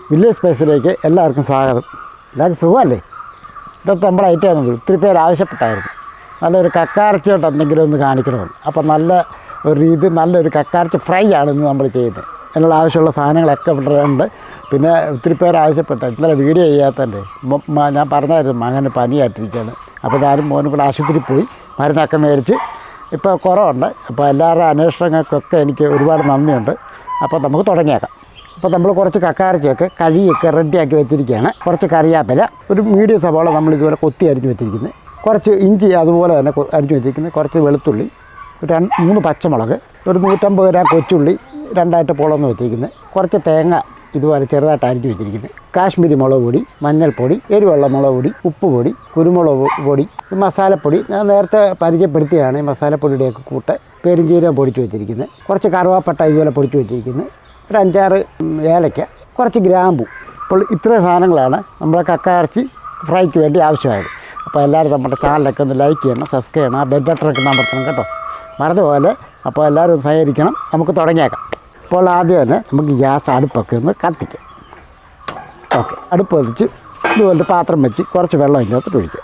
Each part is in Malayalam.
വില്ലേജ് സ്പേസിലേക്ക് എല്ലാവർക്കും സ്വാഗതം എല്ലാവർക്കും സുഖമല്ലേ ഇതൊക്കെ നമ്മുടെ ഐറ്റമാണ് ഒത്തിരി പേര് ആവശ്യപ്പെട്ടായിരുന്നു നല്ലൊരു കക്കാർച്ചയോട്ട് എന്തെങ്കിലും ഒന്ന് കാണിക്കണമെന്ന് അപ്പം നല്ല ഒരു ഇത് നല്ലൊരു കക്കാർച്ച ഫ്രൈ ആണ് ഇന്ന് നമ്മൾ ചെയ്യുന്നത് അതിനുള്ള ആവശ്യമുള്ള സാധനങ്ങളൊക്കെ ഇവിടെ ഉണ്ട് പിന്നെ ഒത്തിരി പേര് ആവശ്യപ്പെട്ട ഇന്നലെ വീഡിയോ ചെയ്യാത്തതിൻ്റെ ഞാൻ പറഞ്ഞായിരുന്നു മകന് പനിയായിട്ടിരിക്കുകയാണ് അപ്പോൾ ഞാനും മോനും കൂടെ ആശുപത്രിയിൽ പോയി മരുന്നൊക്കെ മേടിച്ച് ഇപ്പോൾ കുറവുണ്ട് അപ്പോൾ എല്ലാവരുടെ അന്വേഷണങ്ങൾക്കൊക്കെ എനിക്ക് ഒരുപാട് നന്ദിയുണ്ട് അപ്പോൾ നമുക്ക് തുടങ്ങിയേക്കാം അപ്പോൾ നമ്മൾ കുറച്ച് കക്കാരച്ചയൊക്കെ കഴുകിയൊക്കെ റെഡിയാക്കി വെച്ചിരിക്കുകയാണ് കുറച്ച് കറിയാപ്പില ഒരു മീഡിയം സവാള നമ്മൾ ഇതുപോലെ കൊത്തി അരിഞ്ഞ് വെച്ചിരിക്കുന്നത് കുറച്ച് ഇഞ്ചി അതുപോലെ തന്നെ കൊ- അരിഞ്ഞ് വെച്ചിരിക്കുന്നത് കുറച്ച് വെളുത്തുള്ളി ഒരു രണ്ട് മൂന്ന് പച്ചമുളക് ഒരു നൂറ്റമ്പത് ഗ്രാം കൊച്ചുള്ളി രണ്ടായിട്ട് പൊളന്ന് വെച്ചിരിക്കുന്നത് കുറച്ച് തേങ്ങ ഇതുപോലെ ചെറുതായിട്ട് അരിഞ്ഞ് വെച്ചിരിക്കുന്നത് കാശ്മീരി മുളക് പൊടി മഞ്ഞൾപ്പൊടി എരിവെള്ള മുളക് പൊടി ഉപ്പ് പൊടി കുരുമുളക് പൊടി ഈ മസാലപ്പൊടി ഞാൻ നേരത്തെ പരിചയപ്പെടുത്തിയാണ് ഈ മസാലപ്പൊടിയുടെയൊക്കെ കൂട്ട് പെരുംജീരകം പൊടിച്ച് വെച്ചിരിക്കുന്നത് കുറച്ച് കറുവാപ്പട്ട ഇതുപോലെ പൊടിച്ച് വെച്ചിരിക്കുന്നത് ഒരു അഞ്ചാറ് ഉം, ഏലക്ക കുറച്ച് ഗ്രാമ്പു അപ്പോൾ ഇത്രയും സാധനങ്ങളാണ് നമ്മുടെ കക്കയിറച്ചി ഫ്രൈക്ക് വേണ്ടി ആവശ്യമായത് അപ്പോൾ എല്ലാവരും നമ്മുടെ ചാനലൊക്കെ ഒന്ന് ലൈക്ക് ചെയ്യണം സബ്സ്ക്രൈബ് ചെയ്യണം ആ ബെൽ ബട്ടണൊക്കെ അമർത്തണം കേട്ടോ മറന്നുപോലെ അപ്പോൾ എല്ലാവരും ഒന്ന് സഹകരിക്കണം നമുക്ക് തുടങ്ങിയേക്കാം അപ്പോൾ ആദ്യം തന്നെ നമുക്ക് ഗ്യാസ് അടുപ്പൊക്കെ ഒന്ന് കത്തിക്കാം ഓക്കെ അടുപ്പ് കത്തിച്ച് ഇതുപോലെ പാത്രം വെച്ച് കുറച്ച് വെള്ളം ഇതിനകത്ത് ഒഴിക്കുക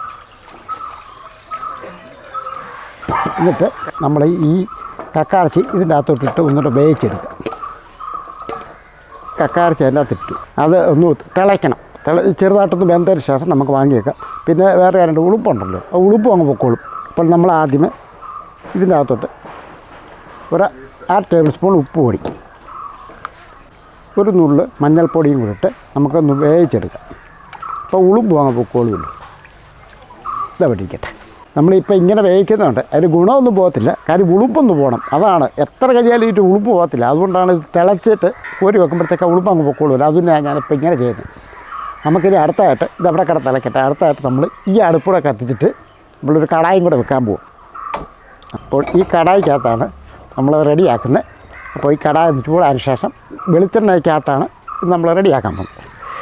എന്നിട്ട് നമ്മൾ ഈ കക്കാർച്ചി ഇതിൻ്റെ അകത്തോട്ടിട്ട് ഒന്നുകൂടെ വേവിച്ചെടുക്കുക കക്കാർച്ചി അതിൻ്റെ അകത്തിട്ടു അത് ഒന്ന് തിളയ്ക്കണം തിള ചെറുതായിട്ടൊന്ന് വെന്തതിന് ശേഷം നമുക്ക് വാങ്ങി വെക്കാം പിന്നെ വേറെ രണ്ട് ഉളുപ്പുണ്ടല്ലോ ആ ഉളുപ്പും അങ്ങ് പൊക്കോളും അപ്പോൾ നമ്മൾ ആദ്യമേ ഇതിൻ്റെ അകത്തോട്ട് ഒരു അര ടേബിൾ സ്പൂൺ ഉപ്പ് പൊടി ഒരു നുള്ള് മഞ്ഞൾപ്പൊടിയും കൂടി ഇട്ട് നമുക്കൊന്ന് വേവിച്ചെടുക്കാം അപ്പോൾ ഉളുമ്പും അങ്ങ് പൊക്കോളുമല്ലോ ഇതാ പഠിക്കട്ടെ നമ്മളിപ്പോൾ ഇങ്ങനെ വേവിക്കുന്നുണ്ട് അതിന് ഗുണമൊന്നും പോകത്തില്ല കാര്യം ഉളുപ്പൊന്ന് പോകണം അതാണ് എത്ര കഴിയാലും ഇത് ഉളുപ്പ് പോകത്തില്ല അതുകൊണ്ടാണ് ഇത് തിളച്ചിട്ട് കോരി വെക്കുമ്പോഴത്തേക്ക് ഉളുപ്പ് അങ്ങ് പൊക്കോളൂല്ലോ അതുതന്നെയാണ് ഞാനിപ്പോൾ ഇങ്ങനെ ചെയ്യുന്നത് നമുക്കിനി അടുത്തായിട്ട് ഇത് അവിടെ കിട തിളക്കട്ടെ അടുത്തായിട്ട് നമ്മൾ ഈ അടുപ്പൂടെ കത്തിച്ചിട്ട് നമ്മളൊരു കടായും കൂടെ വെക്കാൻ പോകും അപ്പോൾ ഈ കടായിക്കകത്താണ് നമ്മൾ റെഡിയാക്കുന്നത് അപ്പോൾ ഈ കടായി ചൂടായതിനു ശേഷം വെളിച്ചെണ്ണയ്ക്കകത്താണ് ഇത് നമ്മൾ റെഡിയാക്കാൻ പോകുന്നത്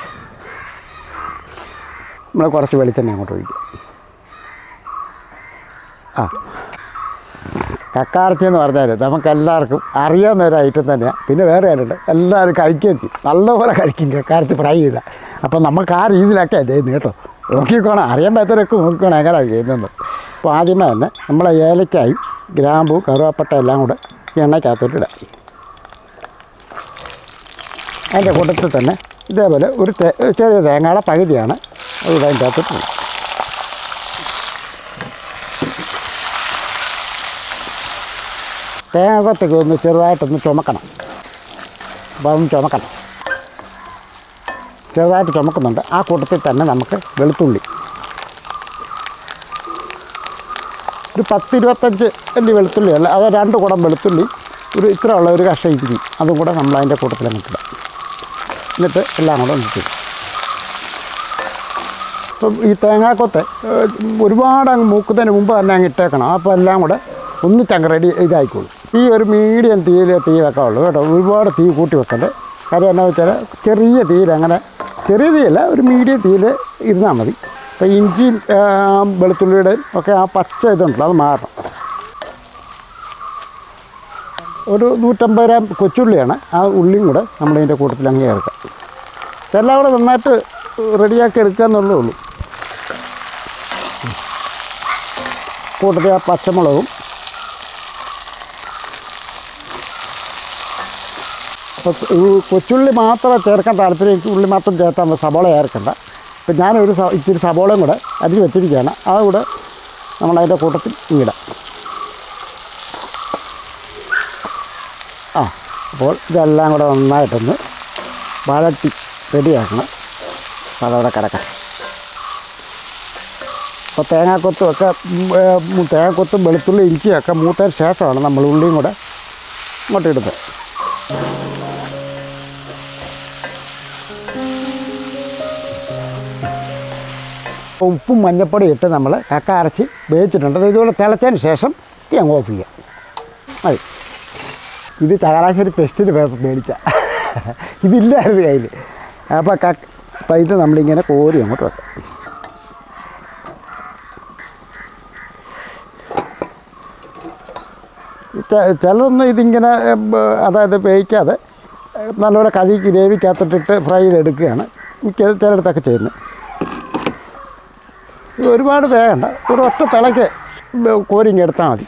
നമ്മൾ കുറച്ച് വെളിച്ചെണ്ണ അങ്ങോട്ട് ഒഴിക്കും ആ കക്കാർച്ചി എന്ന് പറഞ്ഞാൽ നമുക്ക് എല്ലാവർക്കും അറിയാവുന്ന ഒരു ഐറ്റം തന്നെയാണ് പിന്നെ വേറെ ആരുണ്ട് എല്ലാവരും കഴിക്കുകയും ചെയ്യും നല്ലപോലെ കഴിക്കും കക്കാർച്ചി ഫ്രൈ ചെയ്താൽ അപ്പം നമുക്ക് ആ രീതിയിലൊക്കെയാണ് ചെയ്യുന്നത് കേട്ടോ നോക്കിക്കോണം അറിയാൻ പറ്റാത്തവരൊക്കെ നോക്കിക്കോണം എങ്ങനെയാണ് ചെയ്യുന്നത് അപ്പോൾ ആദ്യമേ തന്നെ നമ്മൾ ഏലക്കായും ഗ്രാമ്പൂ കറുവാപ്പട്ട എല്ലാം കൂടെ ഈ എണ്ണയ്ക്കകത്തോട്ട് ഇടാം അതിൻ്റെ കൂട്ടത്തിൽ തന്നെ ഇതേപോലെ ഒരു തേ ചെറിയ തേങ്ങയുടെ പകുതിയാണ് അത് ഇതിൻ്റെ അകത്തോട്ട് ഇടുന്നത് തേങ്ങത്തൊക്കെ ഒന്ന് ചെറുതായിട്ടൊന്ന് ചുമക്കണം അപ്പോൾ അതൊന്ന് ചുമക്കണം ചെറുതായിട്ട് ചുമക്കുന്നുണ്ട് ആ കൂട്ടത്തിൽ തന്നെ നമുക്ക് വെളുത്തുള്ളി ഒരു പത്തിരുപത്തഞ്ച് അല്ലി വെളുത്തുള്ളി അല്ല അത് രണ്ട് കുടം വെളുത്തുള്ളി ഒരു ഇത്ര ഉള്ള ഒരു കഷ്ണം ഇരിക്കും അതും കൂടെ നമ്മൾ അതിൻ്റെ കൂട്ടത്തിൽ അങ്ങോട്ട് ഇടാം എന്നിട്ട് എല്ലാം കൂടെ ഒന്ന് ചെയ്യും ഇപ്പം ഈ തേങ്ങാക്കൊത്ത് ഏഹ്, ഒരുപാട് അങ്ങ് മൂക്കുന്നതിന് മുമ്പ് തന്നെ അങ്ങ് ഇട്ടേക്കണം അപ്പോൾ എല്ലാം കൂടെ ഒന്നിച്ചങ്ങ് റെഡി ഇതായിക്കോളും ഈ ഒരു മീഡിയം തീയിൽ തീ വെക്കാവുള്ളൂ കേട്ടോ ഒരുപാട് തീ കൂട്ടി വെക്കരുത് കാര്യം എന്നാ വെച്ചാൽ ചെറിയ തീയിൽ അങ്ങനെ ചെറിയ തീയല്ല ഒരു മീഡിയം തീയിൽ ഇരുന്നാൽ മതി അപ്പോൾ ഇഞ്ചിയും ഏഹ്, വെളുത്തുള്ളിയുടെയും ഒക്കെ ആ പച്ച ഇതുണ്ടല്ലോ അത് മാറണം ഒരു നൂറ്റമ്പത് ഗ്രാം കൊച്ചുള്ളിയാണ് ആ ഉള്ളിയും കൂടെ നമ്മളതിൻ്റെ കൂട്ടത്തിൽ അങ്ങ് ചേർക്കാം ഇതെല്ലാം കൂടെ നന്നായിട്ട് റെഡിയാക്കി എടുക്കുക എന്നുള്ളേ ഉള്ളൂ കൂട്ടത്തിൽ ആ പച്ചമുളകും അപ്പോൾ ഈ കൊച്ചുള്ളി മാത്രം ചേർക്കാൻ താല്പര്യം എനിക്ക് ഉള്ളി മാത്രം ചേർത്താൽ മതി സബോള ചേർക്കണ്ട ഇപ്പം ഞാനൊരു സ- ഇച്ചിരി സബോളയും കൂടെ അരിഞ്ഞ് വെച്ചിരിക്കുകയാണ് അതുകൂടെ നമ്മളതിൻ്റെ കൂട്ടത്തിൽ ഇടാം ആ അപ്പോൾ ഇതെല്ലാം കൂടെ നന്നായിട്ടൊന്ന് വഴറ്റി റെഡിയാക്കണം അപ്പോൾ അതവിടെ കിടക്കാം അപ്പോൾ തേങ്ങാക്കൊത്തും ഒക്കെ ഉം, ഏ, ഉം, തേങ്ങാക്കൊത്തും വെളുത്തുള്ളി ഇഞ്ചിയൊക്കെ മൂത്തതിന് ശേഷമാണ് നമ്മൾ ഉള്ളിയും കൂടെ ഇങ്ങോട്ട് ഇടുന്നത് അപ്പോൾ ഉപ്പും മഞ്ഞപ്പൊടി ഇട്ട് നമ്മൾ കക്ക അരച്ച് വേവിച്ചിട്ടുണ്ട് അത് ഇതുപോലെ തിളച്ചതിന് ശേഷം തീ അങ്ങ് ഓഫ് ചെയ്യാം മതി ഇത് ചങ്ങനാശ്ശേരി ടെസ്റ്റിന് മേടിച്ച ഇതില്ലായിരുന്നു കയ്യിൽ അപ്പോൾ ക അപ്പോൾ ഇത് നമ്മളിങ്ങനെ കോരി അങ്ങോട്ട് വെക്കാം ചെ- ചിലരൊന്നും ഇതിങ്ങനെ ഏ, ബ- അതായത് വേവിക്കാതെ നല്ലപോലെ കഴുകി ഗ്രേവിക്കകത്തിട്ടിട്ട് ഫ്രൈ ചെയ്തെടുക്കുകയാണ് മിക്ക ചിലയിടത്തൊക്കെ ചെയ്യുന്നത് ഇത് ഒരുപാട് വേഗണ്ട ഒരു ഒറ്റ തിളയ്ക്ക് കോരിങ്ങ് എടുത്താൽ മതി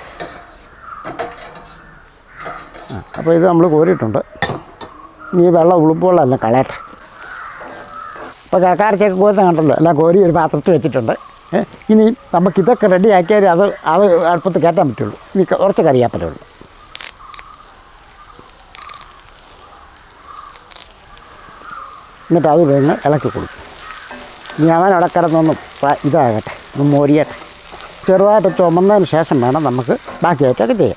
ആ അപ്പോൾ ഇത് നമ്മൾ കോരിയിട്ടുണ്ട് ഇനി ഈ വെള്ളം ഉളുപ്പുകളെല്ലാം കളയട്ടെ ഇപ്പോൾ കക്കാരച്ചൊക്കെ കോരുന്ന കണ്ടല്ലോ എല്ലാം കോരി ഒരു പാത്രത്തിൽ വെച്ചിട്ടുണ്ട് ഏ, ഇനി നമുക്ക് ഇതൊക്കെ റെഡി ആക്കിയാൽ അത് അത് അടുപ്പത്ത് കയറ്റാൻ പറ്റുള്ളൂ ഇനി ക- കുറച്ച് കറിയാപ്പലേ ഉള്ളൂ എന്നിട്ട് അത് വേഗം ഇളക്കി കൊടുക്കും ഇനി അവൻ അവിടെ കിടന്നൊന്ന് പ- ഇതാകട്ടെ ഒന്ന് മോരിയട്ടെ ചെറുതായിട്ട് ചുമന്നതിന് ശേഷം വേണം നമുക്ക് ബാക്കിയായിട്ടൊക്കെ ചെയ്യാം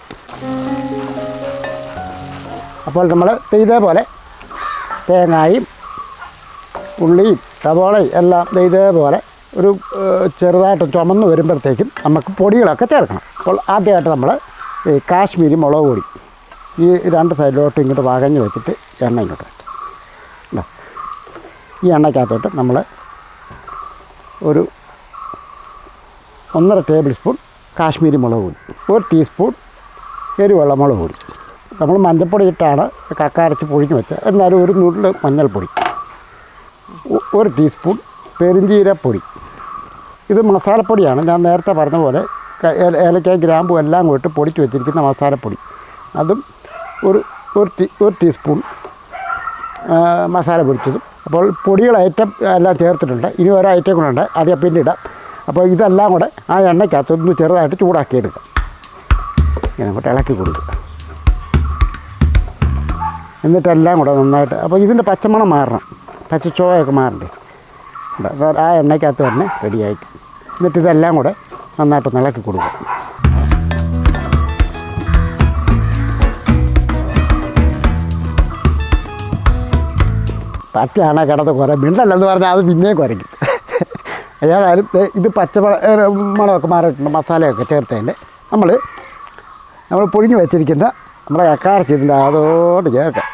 അപ്പോൾ നമ്മൾ ഇതേപോലെ തേങ്ങായും ഉള്ളിയും സവോളയും എല്ലാം ദേ ഇതേപോലെ ഒരു ഏഹ്, ചെറുതായിട്ട് ചുമന്ന് വരുമ്പോഴത്തേക്കും നമുക്ക് പൊടികളൊക്കെ ചേർക്കണം അപ്പോൾ ആദ്യമായിട്ട് നമ്മൾ ഈ കാശ്മീരി മുളക് പൊടി ഈ രണ്ട് സൈഡിലോട്ടും ഇങ്ങോട്ട് വകഞ്ഞ് വെച്ചിട്ട് എണ്ണ ഇങ്ങോട്ട് വെച്ചു ഇതാ. ഈ എണ്ണയ്ക്കകത്തോട്ട് നമ്മൾ ഒരു ഒന്നര ടേബിൾ സ്പൂൺ കാശ്മീരി മുളക് പൊടി ഒരു ടീസ്പൂൺ എരിവെള്ള മുളക് പൊടി നമ്മൾ മഞ്ഞൾപ്പൊടി ഇട്ടാണ് കക്കരച്ച് പൊഴിഞ്ഞ് വെച്ചത് എന്നാലും ഒരു നുള്ളിൽ മഞ്ഞൾപ്പൊടി ഒ- ഒരു ടീസ്പൂൺ പെരിഞ്ചീരപ്പൊടി ഇത് മസാലപ്പൊടിയാണ് ഞാൻ നേരത്തെ പറഞ്ഞ പോലെ ക- ഏല- ഏലക്ക ഗ്രാമ്പു എല്ലാം കൂട്ട് പൊടിച്ച് വെച്ചിരിക്കുന്ന മസാലപ്പൊടി അതും ഒരു ഒരു ടീ ഒരു ടീസ്പൂൺ ആ, മസാല പൊടിച്ചതും അപ്പോൾ പൊടികൾ ഐറ്റം എല്ലാം ചേർത്തിട്ടുണ്ട് ഇനി ഒരു ഐറ്റം കൂടെ ഉണ്ട് അത് ഞാൻ പിന്നെ ഇടാം അപ്പോൾ ഇതെല്ലാം കൂടെ ആ എണ്ണയ്ക്കകത്ത് ഒന്ന് ചെറുതായിട്ട് ചൂടാക്കിയെടുക്കുക ഇങ്ങനെ അങ്ങോട്ട് ഇളക്കി കൊടുക്കുക എന്നിട്ടെല്ലാം കൂടെ നന്നായിട്ട് അപ്പോൾ ഇതിൻ്റെ പച്ചമണം മാറണം പച്ചച്ചോയൊക്കെ മാറണ്ടേ ഉണ്ട്. അപ്പോൾ ആ എണ്ണയ്ക്കകത്ത് തന്നെ റെഡിയായി എന്നിട്ട് ഇതെല്ലാം കൂടെ നന്നായിട്ട് ഇളക്കി കൊടുക്കുക പട്ടിയാണ് കിടന്ന് കുറേ മിണ്ടല്ലെന്ന് പറഞ്ഞാൽ അത് പിന്നെയും കുറയ്ക്കും ഏതായാലും ദേ ഇത് പച്ചമുള ഏ, മുളകൊക്കെ മാറിയിട്ടുണ്ട് മസാലയൊക്കെ ചേർത്തതിൻ്റെ നമ്മൾ നമ്മൾ പൊഴിഞ്ഞ് വെച്ചിരിക്കുന്ന നമ്മുടെ കക്കാരച്ചതിൻ്റെ അതോട് ചേർക്കാം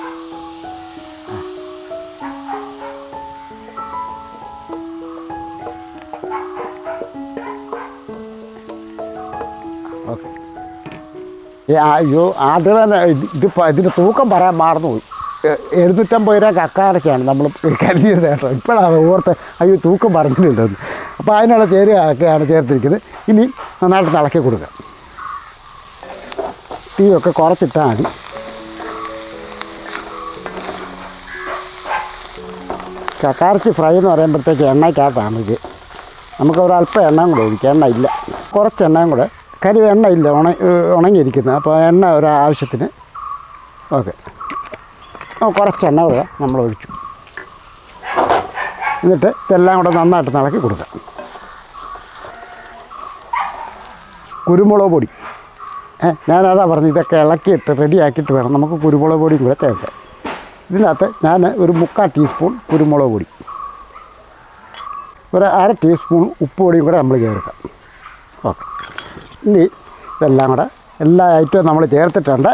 ഓക്കെ ഏ, ആ, അയ്യോ ആദ്യം തന്നെ ഇത് ഇതിപ്പോൾ ഇതിൻ്റെ തൂക്കം പറയാൻ മറന്നുപോയി എ- എഴുന്നൂറ്റമ്പത് രൂപ കക്കാരക്കാണ് നമ്മൾ കരുതിയത് കേട്ടോ ഇപ്പോഴാണ് ഓർത്ത് അയ്യോ തൂക്കം പറഞ്ഞിട്ടുണ്ടെന്ന് അപ്പോൾ അതിനുള്ള ചേരുവയൊക്കെയാണ് ചേർത്തിരിക്കുന്നത് ഇനി നന്നായിട്ട് ഇളക്കി കൊടുക്കുക തീയൊക്കെ കുറച്ചിട്ടാൽ മതി കക്കാരച്ചി ഫ്രൈ എന്ന് പറയുമ്പോഴത്തേക്ക് എണ്ണയ്ക്കകത്താണ് ഇത് നമുക്ക് ഒരല്പം എണ്ണയും കൂടെ ഒഴിക്കാം എണ്ണ ഇല്ല കുറച്ച് എണ്ണയും കൂടെ കരി എണ്ണ ഇല്ല ഉണ ഉണങ്ങിയിരിക്കുന്നത് അപ്പോൾ എണ്ണ ഒരു ആവശ്യത്തിന് ഓക്കെ കുറച്ച് എണ്ണ കൂടെ നമ്മൾ ഒഴിച്ചു എന്നിട്ട് ഇതെല്ലാം കൂടെ നന്നായിട്ട് ഇളക്കി കൊടുക്കാം കുരുമുളക് പൊടി ഏ ഞാനതാ പറഞ്ഞു ഇതൊക്കെ ഇളക്കിയിട്ട് റെഡിയാക്കിയിട്ട് വേണം നമുക്ക് കുരുമുളക് പൊടിയും കൂടെ ചേർക്കാം ഇതിനകത്ത് ഞാൻ ഒരു മുക്കാൽ ടീസ്പൂൺ കുരുമുളക് പൊടി ഒരു അര ടീസ്പൂൺ ഉപ്പ് പൊടിയും കൂടെ നമ്മൾ ചേർക്കാം ഓക്കെ ഇനി ഇതെല്ലാം കൂടെ എല്ലാ ഐറ്റവും നമ്മൾ ചേർത്തിട്ടുണ്ട്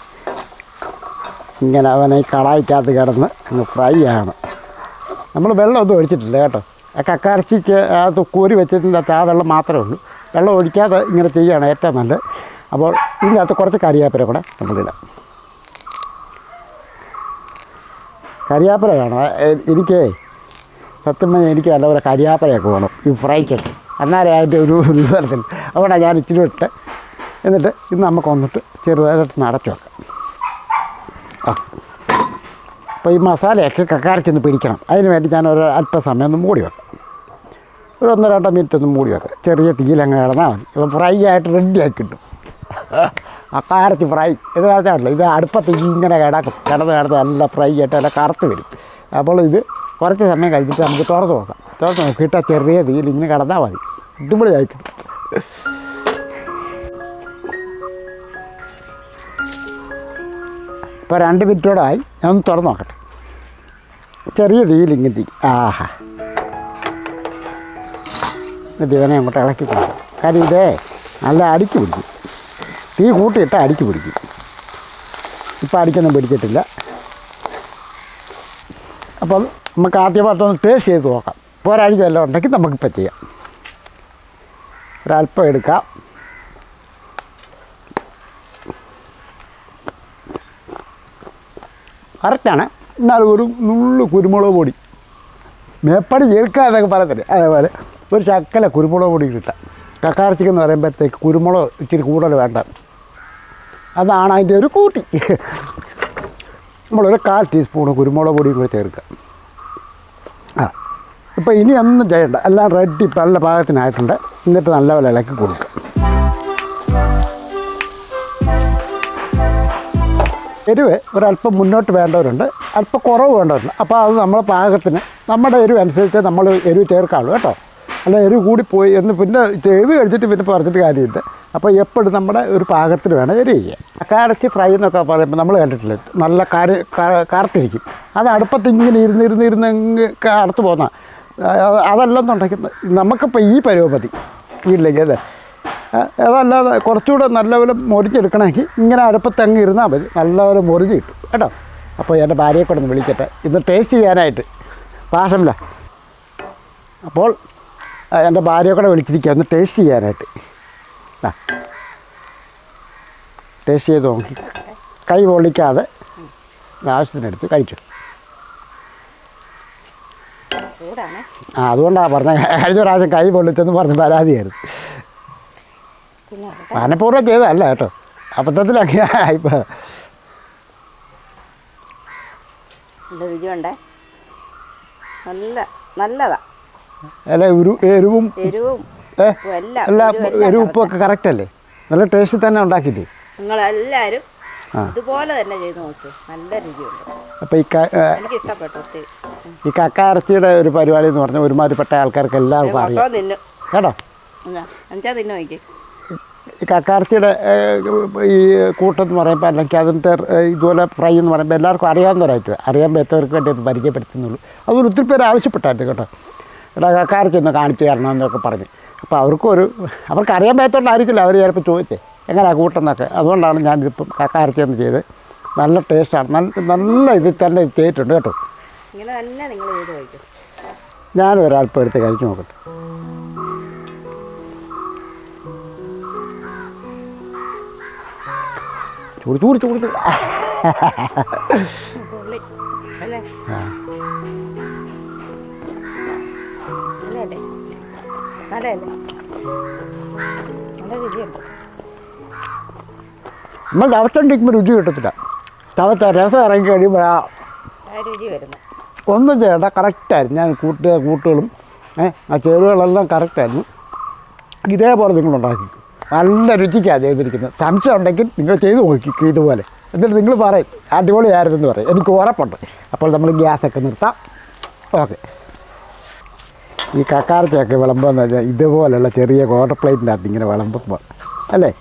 ഇങ്ങനെ അവനെ ഈ കടായിക്കകത്ത് കിടന്ന് അങ്ങ് ഫ്രൈ ആണ് നമ്മൾ വെള്ളമൊന്നും ഒഴിച്ചിട്ടില്ല കേട്ടോ ആ കക്കാർച്ചിക്ക് അത് കോരി വെച്ചതിൻ്റെ അകത്ത് ആ വെള്ളം മാത്രമേ ഉള്ളൂ വെള്ളം ഒഴിക്കാതെ ഇങ്ങനെ ചെയ്യുകയാണ് ഏറ്റവും നല്ലത് അപ്പോൾ ഇതിനകത്ത് കുറച്ച് കറിവേപ്പില കൂടെ നമ്മളിടാം കരിയാപ്പില വേണം എ- എനിക്ക് സത്യം പറഞ്ഞാൽ എനിക്ക് നല്ലപോലെ കരിയാപ്പിലയൊക്കെ വേണം ഈ ഫ്രൈക്കൊക്കെ എന്നാലേ അതിൻ്റെ ഒരു റിസൾട്ടിൽ അതുകൊണ്ടാണ് ഞാൻ ഇച്ചിരി ഇട്ട് എന്നിട്ട് ഇത് നമുക്ക് വന്നിട്ട് ചെറുതായിട്ട് അടച്ചു വെക്കാം ആ അപ്പോൾ ഈ മസാലയൊക്കെ കക്കാരച്ചൊന്ന് പിടിക്കണം അതിന് വേണ്ടി ഞാൻ ഒരു അല്പസമയം ഒന്ന് മൂടി വെക്കാം ഒരു ഒന്നോ രണ്ടോ മിനിറ്റ് ഒന്ന് മൂടി വെക്കാം ചെറിയ തീയിലങ്ങ് കിടന്നാൽ മതി അപ്പോൾ ഫ്രൈ ആയിട്ട് റെഡിയാക്കി കിട്ടും അക്കാരത്തി ഫ്രൈ ഇത് പറഞ്ഞാണല്ലോ ഇത് അടുപ്പത്ത് ഇങ്ങനെ കിടക്കും കിടന്ന് കിടന്ന് നല്ല ഫ്രൈ ആയിട്ട് നല്ല കറുത്ത് വരും അപ്പോൾ ഇത് കുറച്ച് സമയം കഴിഞ്ഞിട്ട് നമുക്ക് തുറന്ന് നോക്കാം തുറന്ന് നോക്കിയിട്ട് ആ ചെറിയ തീയിൽ ഇങ്ങനെ കിടന്നാൽ മതി അടിപൊളി ആയിരിക്കും ഇപ്പോൾ രണ്ട് മിനിറ്റോടായി ഞാൻ ഒന്ന് തുറന്ന് നോക്കട്ടെ ചെറിയ തീയിൽ ഇങ്ങനെ തീ ആഹാ എന്നിട്ട് ഇവനെ അങ്ങോട്ട് ഇളക്കി കൊടുക്കാം കാര്യം ഇതേ നല്ല അടിക്ക് പിടിക്കും തീ കൂട്ടിയിട്ട് അടിക്ക് പിടിക്കും ഇപ്പം അടിക്കൊന്നും പിടിച്ചിട്ടില്ല അപ്പം നമുക്ക് ആദ്യമായിട്ടൊന്ന് ടേസ്റ്റ് ചെയ്ത് നോക്കാം പോരാഴിക വല്ലതും ഉണ്ടെങ്കിൽ നമുക്കിപ്പോൾ ചെയ്യാം ഒരല്പം എടുക്കാം കറക്റ്റാണ് എന്നാൽ ഒരു നുള്ളു കുരുമുളക് പൊടി മേപ്പടി ചേർക്കുക എന്നൊക്കെ പറയത്തില്ലേ അതേപോലെ ഒരു ശക്കല കുരുമുളക് പൊടി കിട്ടാം കക്കാർച്ചിക്ക് എന്ന് പറയുമ്പോഴത്തേക്ക് കുരുമുളക് ഇച്ചിരി കൂടുതൽ വേണ്ട അതാണ് അതിൻ്റെ ഒരു കൂട്ടി നമ്മളൊരു കാൽ ടീസ്പൂൺ കുരുമുളക് പൊടിയും കൂടി ചേർക്കുക ആ ഇപ്പോൾ ഇനി ഒന്നും ചെയ്യണ്ട എല്ലാം റെഡി നല്ല പാകത്തിനായിട്ടുണ്ട് എന്നിട്ട് നല്ലപോലെ ഇളക്കി കൊടുക്കുക എരിവ് ഒരല്പം മുന്നോട്ട് വേണ്ടവരുണ്ട് അല്പം കുറവ് വേണ്ടവരുണ്ട് അപ്പോൾ അത് നമ്മളെ പാകത്തിന് നമ്മുടെ എരിവ് അനുസരിച്ച് നമ്മൾ എരിവ് ചേർക്കാവുള്ളൂ കേട്ടോ അല്ല എരിവ് കൂടിപ്പോയി എന്ന് പിന്നെ ചെയ്ത് കഴിച്ചിട്ട് പിന്നെ പറഞ്ഞിട്ട് കാര്യമില്ല അപ്പോൾ എപ്പോഴും നമ്മുടെ ഒരു പാകത്തിന് വേണം എരിവ് ചെയ്യാൻ കക്കാരച്ചി ഫ്രൈ എന്നൊക്കെ പറയുമ്പോൾ നമ്മൾ കണ്ടിട്ടില്ലേ നല്ല കര ക- കറുത്തിരിക്കും അത് അടുപ്പത്ത് ഇങ്ങനെ ഇരുന്ന് ഇരുന്ന് ഇരുന്ന് അങ്ങ് കറുത്ത് പോന്ന അതല്ലെന്നുണ്ടെങ്കിൽ നമുക്കിപ്പോൾ ഈ പരുവ മതി വീട്ടിലേക്ക് അല്ലേ ആ, അതല്ലാതെ കുറച്ചുകൂടെ നല്ലപോലെ മുറിച്ചെടുക്കണമെങ്കിൽ ഇങ്ങനെ അടുപ്പത്ത് അങ്ങ് ഇരുന്നാൽ മതി നല്ലപോലെ മുറിഞ്ഞ് കിട്ടും കേട്ടോ അപ്പോൾ എൻ്റെ ഭാര്യയെ കൂടെ ഒന്ന് വിളിക്കട്ടെ ഇത് ടേസ്റ്റ് ചെയ്യാനായിട്ട് പാഷമില്ല അപ്പോൾ ആ, എൻ്റെ ഭാര്യയെ കൂടെ വിളിച്ചിരിക്കുക ഒന്ന് ടേസ്റ്റ് ചെയ്യാനായിട്ട് ആ ടേസ്റ്റ് ചെയ്ത് നോക്കി കൈ പൊള്ളിക്കാതെ ആവശ്യത്തിനെടുത്ത് കഴിച്ചു ചൂടാണ് ആ അതുകൊണ്ടാണ് പറഞ്ഞത് കഴിഞ്ഞ പ്രാവശ്യം കൈ പൊള്ളിച്ചെന്ന് പറഞ്ഞ് പരാതിയായിരുന്നു പിന്നെ മനഃപൂർവ്വം ചെയ്തതല്ല കേട്ടോ അബദ്ധത്തിലൊക്കെ ആയിപ്പോൾ നല്ല രുചിയുണ്ട് നല്ല നല്ലതാ അല്ല ഒരു എരിവും എരിവും ഏ ഉപ്പും എല്ലാം എല്ലാം എരിവും എല്ലാം എരിവും ഉപ്പൊക്കെ കറക്റ്റ് അല്ലേ നല്ല ടേസ്റ്റ് തന്നെ ഉണ്ടാക്കിയില്ലേ നിങ്ങളെല്ലാവരും ആ. ഇതുപോലെ തന്നെ ചെയ്ത് നോക്കൂ നല്ല രുചിയുണ്ട് അപ്പോൾ ഈ ക ഏ, എനിക്ക് ഇഷ്ടപ്പെട്ടു ഒത്തിരി ഈ കക്കായിറച്ചിയുടെ ഒരു പരിപാടി എന്ന് പറഞ്ഞാൽ ഒരുമാതിരിപ്പെട്ട ആൾക്കാർക്ക് എല്ലാവർക്കും അറിയാം മൊത്തം തിന്നു കേട്ടോ എന്നാ അഞ്ചാ തിന്നു നോക്കി ഈ കക്കാർച്ചിയുടെ ഈ കൂട്ടെന്ന് പറയുമ്പോൾ അല്ലെങ്കിൽ അതിൻ്റെ ഏ, ഇതുപോലെ ഫ്രൈ എന്ന് പറയുമ്പോൾ എല്ലാവർക്കും അറിയാവുന്നവരായിട്ട് അറിയാൻ പറ്റവർക്ക് വേണ്ടി ഒന്ന് പരിചയപ്പെടുത്തുന്നുള്ളൂ അതുപോലെ ഒത്തിരി പേര് ആവശ്യപ്പെട്ടായിരുന്നു കേട്ടോ എടാ കക്കാർച്ചി ഒന്ന് കാണിച്ചു തരണമെന്നൊക്കെ പറഞ്ഞ് അപ്പോൾ അവർക്കും ഒരു അവർക്ക് അറിയാൻ പറ്റാത്തതുകൊണ്ടായിരിക്കില്ല അവർ ചിലപ്പോൾ ചോദിച്ചേ എങ്ങനെയാണ് കൂട്ടെന്നൊക്കെ അതുകൊണ്ടാണ് ഞാനിതിപ്പം കക്കാർച്ചി എന്ന് ചെയ്ത് നല്ല ടേസ്റ്റാണ് നല്ല നല്ല ഇതിൽ തന്നെ ഇത് ചെയ്തിട്ടുണ്ട് കേട്ടോ ഇങ്ങനെ തന്നെ നിങ്ങൾ ചെയ്ത് കഴിക്കും ഞാനും ഒരല്പം എടുത്ത് കഴിച്ചു നോക്കട്ടെ ചൂട് ചൂട് ചൂട് ചൂട് പുള്ളി അല്ലേ ആ. നല്ലതല്ലേ നല്ലതല്ലേ നല്ല രുചിയുണ്ട് നമ്മൾ തവച്ചുണ്ടിരിക്കുമ്പോൾ രുചി കിട്ടത്തില്ല തവച്ച രസം ഇറങ്ങി കഴിയുമ്പോൾ ആ ആ രുചി വരുന്നു ഒന്നും ചെയ്യണ്ട കറക്റ്റായിരുന്നു ഞാൻ കൂട്ടിയ കൂട്ടുകളും ഏ ആ ചേരുവകളെല്ലാം കറക്റ്റായിരുന്നു ഇതേപോലെ നിങ്ങൾ ഉണ്ടാക്കിക്കും നല്ല രുചിക്കാണ് ചെയ്തിരിക്കുന്നത് സംശയം ഉണ്ടെങ്കിൽ നിങ്ങൾ ചെയ്ത് നോക്കിക്കും ഇതുപോലെ എന്നിട്ട് നിങ്ങൾ പറയും അടിപൊളിയായിരുന്നെന്ന് പറയും എനിക്ക് ഉറപ്പുണ്ട് അപ്പോൾ നമ്മൾ ഗ്യാസൊക്കെ നിർത്താം ഓക്കെ ഈ കക്കാർച്ചയൊക്കെ വിളമ്പുമെന്ന് വെച്ചാൽ ഇതുപോലുള്ള ചെറിയ ക്വാർട്ടർ പ്ലേറ്റിനകത്ത് ഇങ്ങനെ വിളമ്പുമ്പോൾ അല്ലേ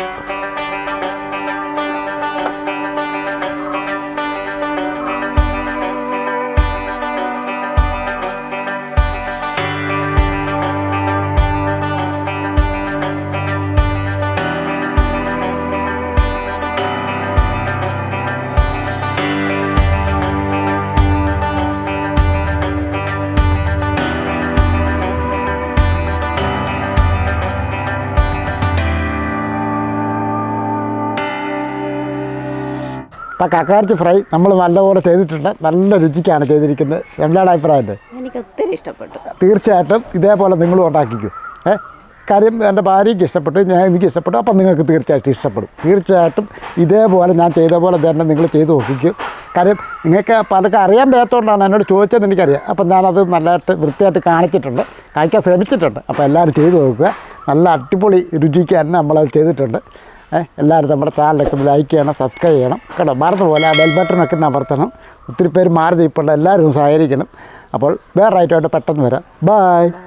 അപ്പോൾ കക്കാർച്ചി ഫ്രൈ നമ്മൾ നല്ലപോലെ ചെയ്തിട്ടുണ്ട് നല്ല രുചിക്കാണ് ചെയ്തിരിക്കുന്നത് എന്താണ് അഭിപ്രായം എനിക്ക് ഒത്തിരി ഇഷ്ടപ്പെട്ടു തീർച്ചയായിട്ടും ഇതേപോലെ നിങ്ങളും ഉണ്ടാക്കിക്കും ഏ കാര്യം എൻ്റെ ഭാര്യയ്ക്ക് ഇഷ്ടപ്പെട്ടു ഞാൻ എനിക്ക് ഇഷ്ടപ്പെട്ടു അപ്പം നിങ്ങൾക്ക് തീർച്ചയായിട്ടും ഇഷ്ടപ്പെടും തീർച്ചയായിട്ടും ഇതേപോലെ ഞാൻ ചെയ്ത പോലെ തന്നെ നിങ്ങൾ ചെയ്ത് നോക്കിക്കും കാര്യം നിങ്ങൾക്ക് പലർക്കും അറിയാൻ പറ്റാത്തതുകൊണ്ടാണ് എന്നോട് ചോദിച്ചത് എനിക്കറിയാം അപ്പം ഞാനത് നല്ലതായിട്ട് വൃത്തിയായിട്ട് കാണിച്ചിട്ടുണ്ട് കാണിക്കാൻ ശ്രമിച്ചിട്ടുണ്ട് അപ്പോൾ എല്ലാവരും ചെയ്ത് നോക്കുക നല്ല അടിപൊളി രുചിക്ക് തന്നെ നമ്മളത് ചെയ്തിട്ടുണ്ട് ഏഹ് എല്ലാവരും നമ്മുടെ ചാനലൊക്കെ ഒന്ന് ലൈക്ക് ചെയ്യണം സബ്സ്ക്രൈബ് ചെയ്യണം കേട്ടോ മറന്നു പോലെ ആ ബെൽ ബട്ടണൊക്കെ ഒന്ന് അമർത്തണം ഒത്തിരി പേര് മാറി ഇപ്പോൾ എല്ലാവരും ഒന്ന് സഹകരിക്കണം അപ്പോൾ വേറെ ആയിട്ട് പെട്ടെന്ന് വരാം ബായ്